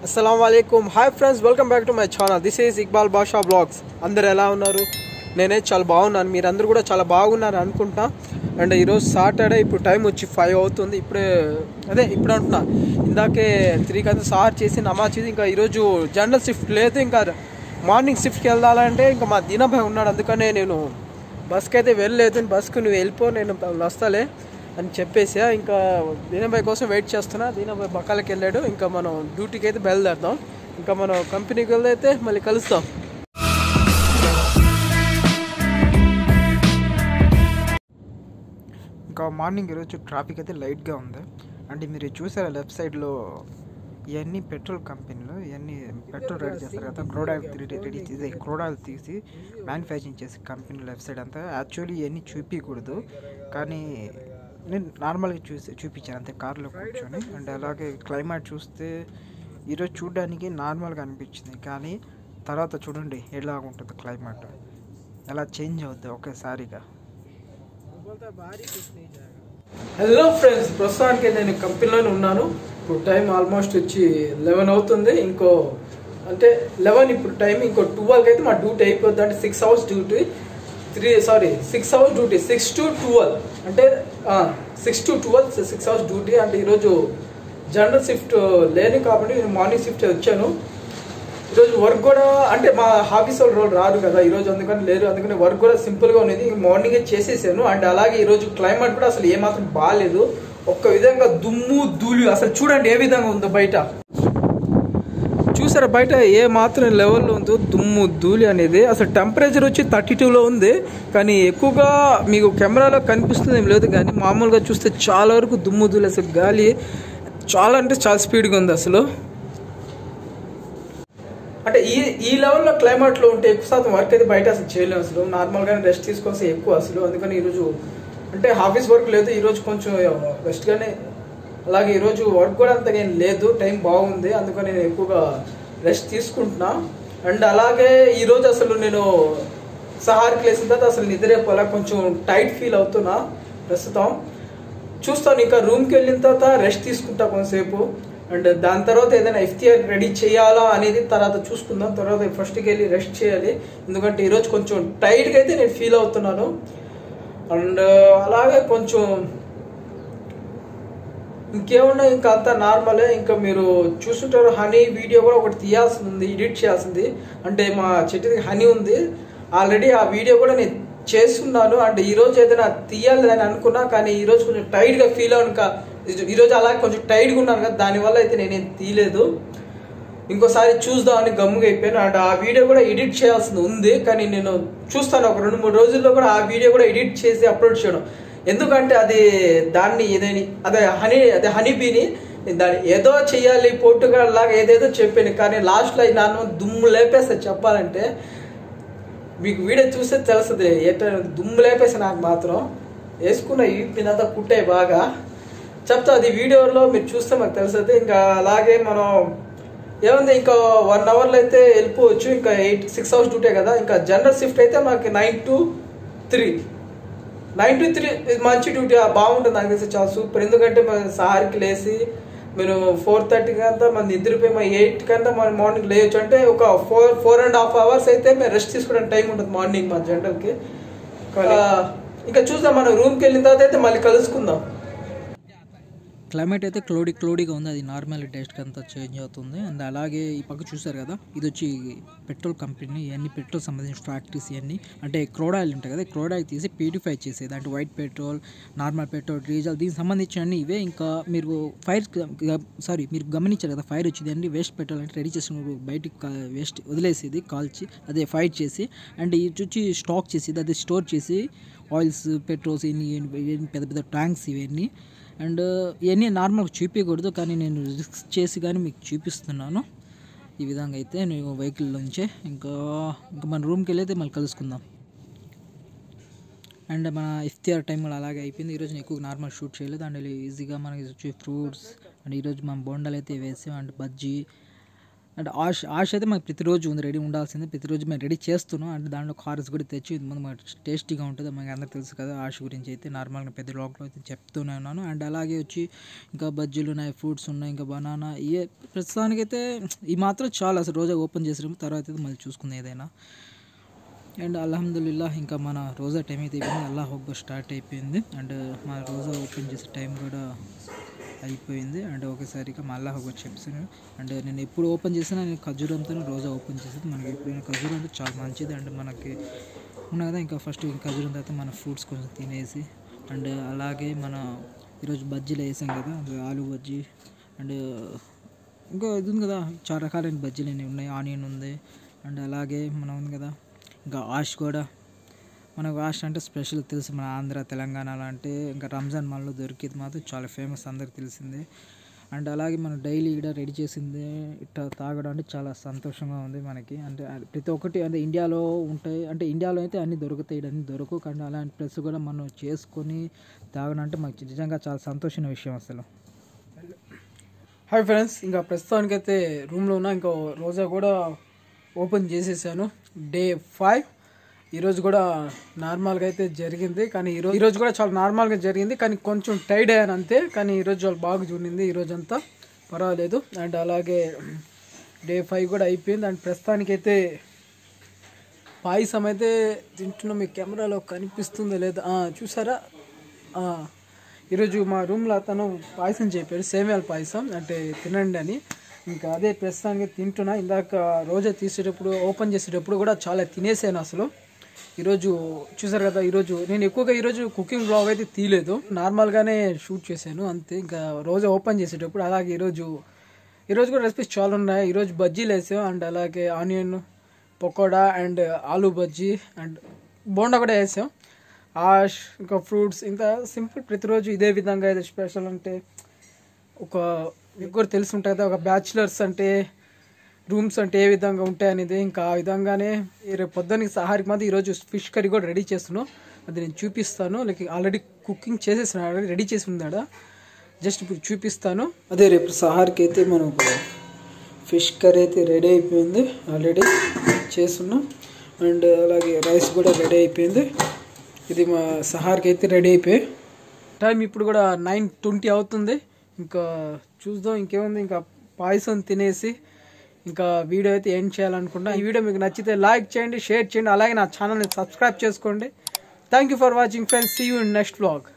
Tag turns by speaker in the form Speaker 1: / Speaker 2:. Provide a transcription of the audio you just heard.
Speaker 1: అస్సలం వాలేకుమ్ hi friends welcome back to my channel this is Iqbal Basha vlogs అందరు ఎలా ఉన్నారు నేనే చాలా బాగున్నాను మీరందరూ కూడా చాలా బాగున్నారు అనుకుంటా అండ్ ఈరోజు సాటర్డే ఇప్పుడు టైం వచ్చి ఫైవ్ అవుతుంది ఇప్పుడే అదే ఇప్పుడు అంటున్నా ఇందాకే త్రీ కదా సార్ చేసి నమాజ్ చేసి ఇంకా ఈరోజు జనరల్ షిఫ్ట్ లేదు ఇంకా మార్నింగ్ షిఫ్ట్కి వెళ్ళాలంటే ఇంకా మా దీనభాయ్ ఉన్నాడు అందుకనే నేను బస్కి అయితే వెళ్ళలేదు బస్కి నువ్వు వెళ్ళిపో నేను వస్తాలే అని చెప్పేసి ఇంకా దీనబాయ్ కోసం వెయిట్ చేస్తున్నా దీనబాయ్ బకాలకి వెళ్ళాడు ఇంకా మనం డ్యూటీకి అయితే బయలుదేరుతాం ఇంకా మనం కంపెనీకి వెళ్తే మళ్ళీ కలుస్తాం ఇంకా మార్నింగ్ ఈరోజు ట్రాఫిక్ అయితే లైట్గా ఉంది అంటే మీరు చూసారా లెఫ్ట్ సైడ్లో ఇవన్నీ పెట్రోల్ కంపెనీలు ఇవన్నీ పెట్రోల్ రెడీ చేస్తారు కదా క్రూడ్ ఆయిల్ రెడీ చేసి క్రూడ్ ఆయిల్ తీసి మ్యానుఫ్యాక్చరింగ్ చేసే కంపెనీ లెఫ్ట్ సైడ్ అంతా యాక్చువల్లీ ఇవన్నీ చూపించకూడదు కానీ నేను నార్మల్గా చూసి చూపించాను అంతే కార్లో కూర్చొని అండ్ అలాగే క్లైమేట్ చూస్తే ఈరోజు చూడడానికి నార్మల్గా అనిపించింది కానీ తర్వాత చూడండి ఎలా ఉంటుంది క్లైమేట్ ఎలా చేంజ్ అవుద్ది ఒకేసారిగా హలో ఫ్రెండ్స్ ప్రస్తుతానికి నేను కంపెనీలోనే ఉన్నాను ఇప్పుడు టైం ఆల్మోస్ట్ వచ్చి లెవెన్ అవుతుంది ఇంకో అంటే లెవెన్ ఇప్పుడు టైం ఇంకో ట్వెల్వ్కి అయితే మా డ్యూటీ అయిపోద్ది అంటే six hours duty three sorry six hours duty six to twelve అంటే six to twelve six hours duty అంటే ఈరోజు జనరల్ షిఫ్ట్ లేని కాబట్టి నేను మార్నింగ్ షిఫ్ట్ వచ్చాను ఈరోజు వర్క్ కూడా అంటే మా ఆఫీస్ వాళ్ళు రోజు రారు కదా ఈరోజు అందుకని లేరు అందుకని వర్క్ కూడా సింపుల్గా ఉన్నది మార్నింగే చేసేసాను అండ్ అలాగే ఈరోజు క్లైమేట్ కూడా అసలు ఏమాత్రం బాగాలేదు ఒక్క విధంగా దుమ్ము ధూళి అసలు చూడండి ఏ విధంగా ఉందో బయట చూసారా బయట ఏ మాత్రం లెవెల్లో ఉందో దుమ్ము ధూళి అనేది అసలు టెంపరేచర్ వచ్చి థర్టీ టూలో ఉంది కానీ ఎక్కువగా మీకు కెమెరాలో కనిపిస్తుంది ఏం లేదు కానీ మామూలుగా చూస్తే చాలా వరకు దుమ్ము ధూళి అసలు గాలి చాలా అంటే చాలా స్పీడ్గా ఉంది అసలు అంటే ఈ ఈ లెవెల్లో క్లైమేట్లో ఉంటే ఎక్కువ శాతం వర్క్ అయితే బయట అసలు చేయలేము అసలు నార్మల్గానే రెస్ట్ తీసుకోవాల్సి ఎక్కువ అసలు అందుకని ఈరోజు అంటే ఆఫీస్ వర్క్ లేదు ఈరోజు కొంచెం రెస్ట్గానే అలాగే ఈరోజు వర్క్ కూడా అంతగా ఏం లేదు టైం బాగుంది అందుకని నేను ఎక్కువగా రెస్ట్ తీసుకుంటున్నా అండ్ అలాగే ఈరోజు అసలు నేను సహార్కి లేసిన తర్వాత అసలు నిద్రేపోలా కొంచెం టైట్ ఫీల్ అవుతున్నా ప్రస్తుతం చూస్తాను ఇంకా రూమ్కి వెళ్ళిన తర్వాత రెస్ట్ తీసుకుంటా కొంతసేపు అండ్ దాని తర్వాత ఏదైనా ఎఫ్టీఆర్ రెడీ చేయాలా అనేది తర్వాత చూసుకుందాం తర్వాత ఫస్ట్కి వెళ్ళి రెస్ట్ చేయాలి ఎందుకంటే ఈరోజు కొంచెం టైట్గా అయితే నేను ఫీల్ అవుతున్నాను అండ్ అలాగే కొంచెం ఇంకేమున్నా ఇంకా అంతా నార్మలే ఇంకా మీరు చూస్తుంటారు హనీ వీడియో కూడా ఒకటి తీయాల్సింది ఉంది ఎడిట్ చేయాల్సింది అంటే మా చెట్టుకి హనీ ఉంది ఆల్రెడీ ఆ వీడియో కూడా నేను చేస్తున్నాను అండ్ ఈరోజు ఏదైనా తీయాలి అని అనుకున్నా కానీ ఈరోజు కొంచెం టైట్గా ఫీల్ అవును కా ఈరోజు అలాగే కొంచెం టైట్గా ఉన్నాను కదా దానివల్ల అయితే నేనేం తీయలేదు ఇంకోసారి చూద్దామని గమ్ముగా అయిపోయాను అండ్ ఆ వీడియో కూడా ఎడిట్ చేయాల్సింది ఉంది కానీ నేను చూస్తాను ఒక రెండు మూడు రోజుల్లో కూడా ఆ వీడియో కూడా ఎడిట్ చేసి అప్లోడ్ చేయడం ఎందుకంటే అది దాన్ని ఏదేని అదే హనీ అదే హనీ బీని దాన్ని ఏదో చెయ్యాలి పోర్టుగాల్ లాగా ఏదేదో చెప్పాను కానీ లాస్ట్లో నన్ను దుమ్ము లేపేస్తా చెప్పాలంటే మీకు వీడియో చూస్తే తెలుస్తుంది ఎట్లా దుమ్ము లేపేసి నాకు మాత్రం వేసుకున్న ఈపినంతా కుట్టాయి బాగా చెప్తా అది వీడియోలో మీరు చూస్తే మాకు తెలుస్తుంది ఇంకా అలాగే మనం ఏముంది ఇంకా వన్ అవర్లో అయితే వెళ్ళిపోవచ్చు ఇంకా ఎయిట్ సిక్స్ అవర్స్ డ్యూటీ కదా ఇంకా జనరల్ షిఫ్ట్ అయితే మాకు nine to three nine to three మంచి డ్యూటీ బాగుంటుంది నాకు తెలిసి చాలా సూపర్ ఎందుకంటే మన సార్కి లేసి మీరు ఫోర్ థర్టీకి అంతా మన నిద్రపోయి మా ఎయిట్ కంతా మన మార్నింగ్ లేయొచ్చు అంటే ఒక four four and half hours అయితే మేము రెస్ట్ తీసుకోవడానికి టైం ఉంటుంది మార్నింగ్ మా జనరల్కి ఇంకా చూద్దాం మనం రూమ్కి వెళ్ళిన తర్వాత అయితే మళ్ళీ కలుసుకుందాం
Speaker 2: క్లైమేట్ అయితే క్లోడీ క్లోడీగా ఉంది అది నార్మల్ టేస్ట్కి అంతా చేంజ్ అవుతుంది అండ్ అలాగే ఈ పక్క చూసారు కదా ఇది వచ్చి పెట్రోల్ కంపెనీ ఇవన్నీ పెట్రోల్ సంబంధించిన ఫ్యాక్టరీస్ ఇవన్నీ అంటే క్రోడ్ ఆయిల్ ఉంటాయి కదా క్రోడ్ ఆయిల్ తీసి ప్యూరిఫై చేసేది అంటే white petrol normal petrol diesel దీనికి సంబంధించిన ఇవే ఇంకా మీరు ఫైర్ సారీ మీరు గమనించారు కదా ఫైర్ వచ్చింది అండి వేస్ట్ పెట్రోల్ అంటే రెడీ చేసినప్పుడు బయటికి వేస్ట్ వదిలేసేది కాల్చి అదే ఫైట్ చేసి అండ్ ఇది వచ్చి స్టాక్ చేసేది అదే స్టోర్ చేసి ఆయిల్స్ పెట్రోల్స్ ఇవన్నీ ఇవన్నీ పెద్ద పెద్ద ట్యాంక్స్ ఇవన్నీ అండ్ ఇవన్నీ నార్మల్గా చూపించకూడదు కానీ నేను రిస్క్ చేసి కానీ మీకు చూపిస్తున్నాను ఈ విధంగా అయితే నేను వెహికల్ నుంచే ఇంకా ఇంకా మన రూమ్కి వెళ్ళైతే మళ్ళీ కలుసుకుందాం అండ్ మన ఇఫ్తియార్ టైం కూడా అలాగే అయిపోయింది ఈరోజు నేను ఎక్కువ నార్మల్ షూట్ చేయలేదు అండ్ ఈజీగా మనకి వచ్చి ఫ్రూట్స్ అండ్ ఈరోజు మనం బొండాలు అయితే వేసాం అండ్ బజ్జీ అంటే ఆశ ఆశ అయితే మాకు ప్రతిరోజు ఉంది రెడీ ఉండాల్సిందే ప్రతిరోజు మేము రెడీ చేస్తున్నాం అంటే దాంట్లో కార్స్ కూడా తెచ్చి ఇది ముందు మాకు టేస్టీగా ఉంటుంది మనకి అందరికి తెలుసు కదా ఆశ గురించి అయితే నార్మల్గా పెద్ద లోకల్ అయితే చెప్తూనే ఉన్నాను అండ్ అలాగే వచ్చి ఇంకా బజ్జీలు ఉన్నాయి ఫ్రూట్స్ ఉన్నాయి ఇంకా బనానా ఏ ప్రస్తుతానికైతే ఈ మాత్రం చాలా అసలు రోజా ఓపెన్ చేసాము తర్వాత అయితే మళ్ళీ చూసుకుంది ఏదైనా అండ్ అల్హమ్దుల్లా ఇంకా మన రోజా టైం అయితే అయిపోయింది అల్లాహ్ అక్బర్ స్టార్ట్ అయిపోయింది అండ్ మన రోజా ఓపెన్ చేసే టైం కూడా అయిపోయింది అండ్ ఒకసారిగా మా అల్లాహ్ అక్బర్ చెప్పాను అండ్ నేను ఎప్పుడు ఓపెన్ చేసినా నేను ఖజూరంతో రోజా ఓపెన్ చేసేది మనకి ఎప్పుడైనా ఖజూరం అంటే చాలా మంచిది అండ్ మనకి ఉన్నాయి కదా ఇంకా ఫస్ట్ ఖజూరం తర్వాత మన ఫ్రూట్స్ కొంచెం తినేసి అండ్ అలాగే మన ఈరోజు బజ్జీలు వేసాం కదా అది ఆలు బజ్జీ అండ్ ఇంకా ఇది ఉంది కదా చాలా రకాలైన బజ్జీలు అనేవి ఉన్నాయి ఆనియన్ ఉంది అండ్ అలాగే మనం ఉంది కదా ఇంకా ఆష్ కూడా మనకు ఆష్ అంటే స్పెషల్ తెలుసు మన ఆంధ్ర తెలంగాణలో అంటే ఇంకా రంజాన్ మాల్లో దొరికేది మాత్రం చాలా ఫేమస్ అందరికి తెలిసిందే అండ్ అలాగే మనం డైలీ ఇక్కడ రెడీ చేసింది ఇట్లా తాగడం అంటే చాలా సంతోషంగా ఉంది మనకి అంటే అది ప్రతి ఒక్కటి అంటే ఇండియాలో ఉంటాయి అంటే ఇండియాలో అయితే అన్నీ దొరుకుతాయి ఇక్కడ అన్నీ దొరకవు కానీ అలాంటి ప్లస్ కూడా మనం చేసుకొని తాగడం అంటే మాకు నిజంగా చాలా సంతోషమైన విషయం అసలు
Speaker 1: హాయ్ ఫ్రెండ్స్ ఇంకా ప్రస్తుతానికైతే రూమ్లో ఉన్నా ఇంకా రోజా కూడా ఓపెన్ చేసేసాను డే ఫైవ్ ఈరోజు కూడా నార్మల్గా అయితే జరిగింది కానీ ఈరోజు ఈరోజు కూడా చాలా నార్మల్గా జరిగింది కానీ కొంచెం టైర్డ్ అయ్యాను అంతే కానీ ఈరోజు చాలా బాగా చూడింది ఈరోజు అంతా పర్వాలేదు అండ్ అలాగే డే ఫైవ్ కూడా అయిపోయింది అండ్ ప్రస్తుతానికైతే పాయసం అయితే తింటున్నాం మీ కెమెరాలో కనిపిస్తుందో లేదా ఆ, చూసారా ఆ, ఈరోజు మా రూమ్లో అతను పాయసం చెప్పాడు సేమియాల పాయసం అంటే తినండి అని ఇంకా అదే ప్రస్తుతానికి తింటున్నా ఇందాక రోజా తీసేటప్పుడు ఓపెన్ చేసేటప్పుడు కూడా చాలా తినేసాను అసలు ఈరోజు చూసారు కదా ఈరోజు నేను ఎక్కువగా ఈరోజు కుకింగ్ బ్లాగ్ అయితే తీయలేదు నార్మల్గానే షూట్ చేశాను అంతే ఇంకా రోజా ఓపెన్ చేసేటప్పుడు అలాగే ఈరోజు ఈరోజు కూడా రెసిపీస్ చాలా ఉన్నాయి ఈరోజు బజ్జీలు వేసాం అండ్ అలాగే onion pakoda and aloo bajji and bonda కూడా వేసాం ఆష్ ఇంకా ఫ్రూట్స్ ఇంకా సింపుల్ ప్రతిరోజు ఇదే విధంగా ఏదో స్పెషల్ అంటే ఒక మీకు కూడా తెలిసి ఉంటుంది కదా ఒక బ్యాచులర్స్ అంటే రూమ్స్ అంటే ఏ విధంగా ఉంటాయి అనేది ఇంకా ఆ విధంగానే ఈ రేపు పొద్దున్నకి సహారికి మాత్రం ఈరోజు ఫిష్ కర్రీ కూడా రెడీ చేస్తున్నాను అది నేను చూపిస్తాను లైక్ ఆల్రెడీ కుకింగ్ చేసేసిన ఆల్రెడీ రెడీ చేసి ఉందాడ జస్ట్ ఇప్పుడు చూపిస్తాను అదే రేపు సహార్కి అయితే మనకు ఫిష్ కర్రీ అయితే రెడీ అయిపోయింది ఆల్రెడీ చేస్తున్నాం అండ్ అలాగే రైస్ కూడా రెడీ అయిపోయింది ఇది మా సహార్కి అయితే రెడీ అయిపోయి టైం ఇప్పుడు కూడా నైన్ ట్వంటీ అవుతుంది ఇంకా చూద్దాం ఇంకేముంది ఇంకా పాయసం తినేసి ఇంకా వీడియో అయితే ఎండ్ చేయాలనుకుంటా ఈ వీడియో మీకు నచ్చితే లైక్ చేయండి షేర్ చేయండి అలాగే నా ఛానల్ని సబ్స్క్రైబ్ చేసుకోండి thank you for watching friends see you in next vlog